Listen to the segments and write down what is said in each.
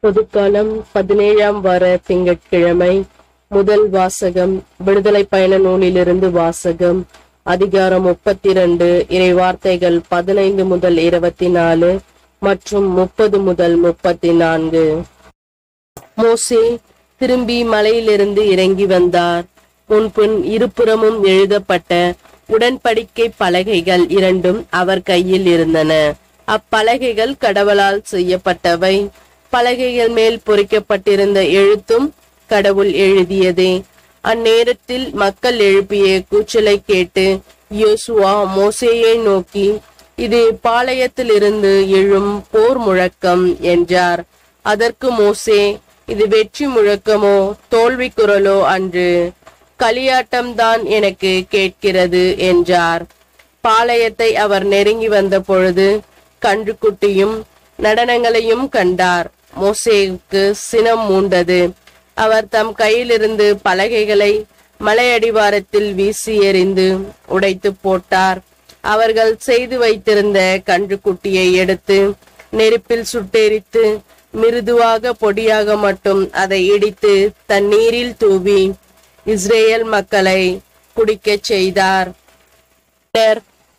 பொதுக்காலம் பதினேழாம் வார திங்கட்கிழமை முதல் வாசகம் விடுதலை பயண நூலிலிருந்து வாசகம் அதிகாரம் முப்பத்தி இரண்டு இறை வார்த்தைகள் பதினைந்து முதல் இருபத்தி நாலு மற்றும் முப்பது முதல் முப்பத்தி நான்கு மோசே திரும்பி மலையிலிருந்து இறங்கி வந்தார் முன்பின் இருபுறமும் எழுதப்பட்ட உடன்படிக்கை பலகைகள் இரண்டும் அவர் கையில் இருந்தன அப்பலகைகள் கடவுளால் செய்யப்பட்டவை பலகைகள் மேல் பொறிக்கப்பட்டிருந்த எழுத்தும் கடவுள் எழுதியதே அந்நேரத்தில் மக்கள் எழுப்பிய கூச்சலை கேட்டு யோசுவா மோசேயை நோக்கி இது பாளையத்திலிருந்து எழும் போர் முழக்கம் என்றார் அதற்கு மோசே இது வெற்றி முழக்கமோ தோல்வி குரலோ அன்று களியாட்டம்தான் எனக்கு கேட்கிறது என்றார் பாளையத்தை அவர் நெருங்கி வந்த பொழுது கன்றுக்குட்டியும் நடனங்களையும் கண்டார் மோசேவுக்கு சினம் மூண்டது அவர் தம் கையிலிருந்து பலகைகளை மலையடிவாரத்தில் வீசி எறிந்து உடைத்து போட்டார் அவர்கள் செய்து வைத்திருந்த கன்றுக்குட்டியை எடுத்து நெருப்பில் சுட்டெரித்து மிருதுவாக பொடியாக மட்டும் அதை இடித்து தண்ணீரில் தூவி இஸ்ரேல் மக்களை குடிக்கச் செய்தார் பின்னர்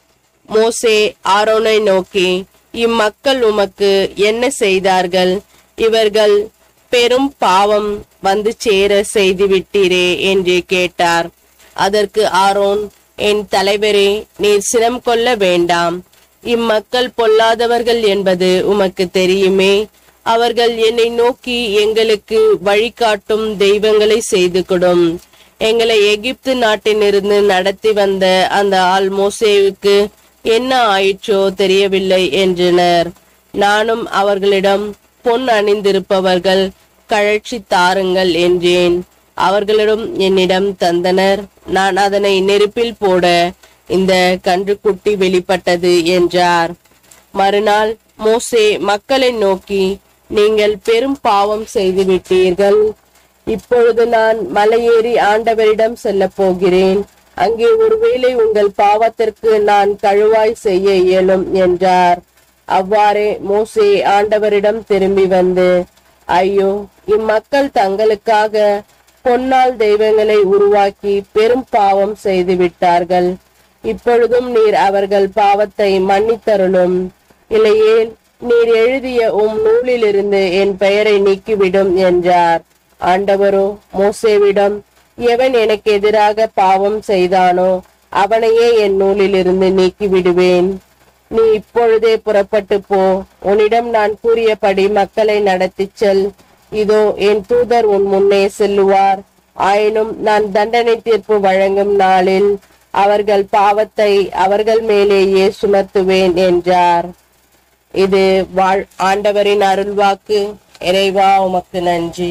மோசே ஆரோனை நோக்கி இம்மக்கள் உமக்கு என்ன செய்தார்கள் இவர்கள் பெரும் பாவம் வந்து சேர செய்துவிட்டீரே என்று கேட்டார் அதற்கு ஆரோன் என் தலைவரே நீர் சினம் கொள்ள வேண்டாம் இம்மக்கள் பொல்லாதவர்கள் என்பது உமக்கு தெரியுமே அவர்கள் என்னை நோக்கி எங்களுக்கு வழிகாட்டும் தெய்வங்களை செய்து கொடும் எங்களை எகிப்து நாட்டிலிருந்து நடத்தி வந்த அந்த ஆள் மோசேவுக்கு என்ன ஆயிற்றோ தெரியவில்லை என்றனர் நானும் அவர்களிடம் பொன் அணிந்திருப்பவர்கள் கழற்சி தாருங்கள் என்றேன் அவர்களிடம் என்னிடம் தந்தனர் நான் அதனை நெருப்பில் போட இந்த கன்றுக்குட்டி வெளிப்பட்டது என்றார் மறுநாள் மோசே மக்களை நோக்கி நீங்கள் பெரும் பாவம் செய்து விட்டீர்கள் இப்பொழுது நான் மலையேறி ஆண்டவரிடம் செல்ல போகிறேன் அங்கே ஒருவேளை உங்கள் பாவத்திற்கு நான் கழுவாய் செய்ய இயலும் என்றார் அவ்வாறே மோசே ஆண்டவரிடம் திரும்பி வந்து ஐயோ இம்மக்கள் தங்களுக்காக பொன்னால் தெய்வங்களை உருவாக்கி பெரும் பாவம் செய்து விட்டார்கள் இப்பொழுதும் நீர் அவர்கள் பாவத்தை மன்னித்தருளும் இல்லையேல் நீர் எழுதிய உம் நூலிலிருந்து என் பெயரை நீக்கிவிடும் என்றார் ஆண்டவரோ மோசேவிடம் எவன் எனக்கு எதிராக பாவம் செய்தானோ அவனையே என் நூலிலிருந்து நீக்கி விடுவேன் நீ இப்பொழுதே புறப்பட்டு போ உன்னிடம் நான் கூறியபடி மக்களை நடத்திச் செல் இதோ என் தூதர் உன் முன்னே செல்லுவார் ஆயினும் நான் தண்டனை தீர்ப்பு வழங்கும் நாளில் அவர்கள் பாவத்தை அவர்கள் மேலேயே சுமத்துவேன் என்றார் இது வாழ் ஆண்டவரின் அருள்வாக்கு இறைவா உமக்கு நன்றி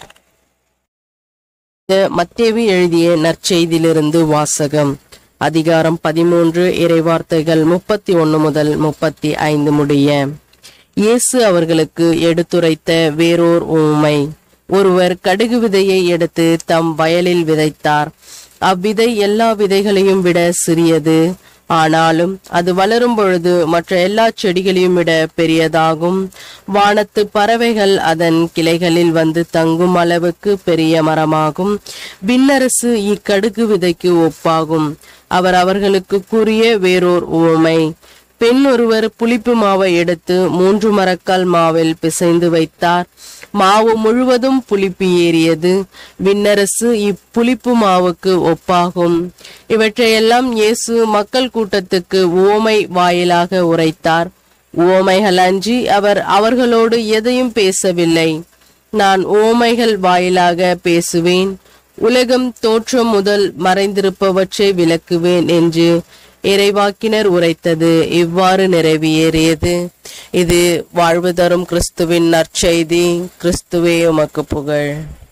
இது மத்தேவி எழுதிய நற்செய்தியிலிருந்து வாசகம் அதிகாரம் பதிமூன்று இறைவார்த்தைகள் முப்பத்தி ஒன்று முதல் முப்பத்தி ஐந்து முடிய இயேசு அவர்களுக்கு எடுத்துரைத்த வேறோர் உண்மை ஒருவர் கடுகு விதையை எடுத்து தம் வயலில் விதைத்தார் அவ்விதை எல்லா விதைகளையும் விட சிறியது ஆனாலும் அது வளரும் பொழுது மற்ற எல்லா செடிகளையும் விட பெரியதாகும் வானத்து பறவைகள் அதன் கிளைகளில் வந்து தங்கும் அளவுக்கு பெரிய மரமாகும் விண்ணரசு இக்கடுகு விதைக்கு ஒப்பாகும் அவர் அவர்களுக்கு கூறிய வேறோர் உவமை பெண் ஒருவர் புளிப்பு மாவை எடுத்து மூன்று மரக்கால் மாவில் பிசைந்து வைத்தார் மாவு முழுவதும் புளிப்பு ஏறியது விண்ணரசு இப்புளிப்பு மாவுக்கு ஒப்பாகும் இவற்றையெல்லாம் இயேசு மக்கள் கூட்டத்துக்கு உவமை வாயிலாக உரைத்தார் உவமைகள் அன்றி அவர் அவர்களோடு எதையும் பேசவில்லை நான் உவமைகள் வாயிலாக பேசுவேன் உலகம் தோற்றம் முதல் மறைந்திருப்பவற்றை விளக்குவேன் என்று இறைவாக்கினர் உரைத்தது இவ்வாறு நிறைவேறியது இது வாழ்வு தரும் கிறிஸ்துவின் நற்செய்தி கிறிஸ்துவே உமக்கு புகழ்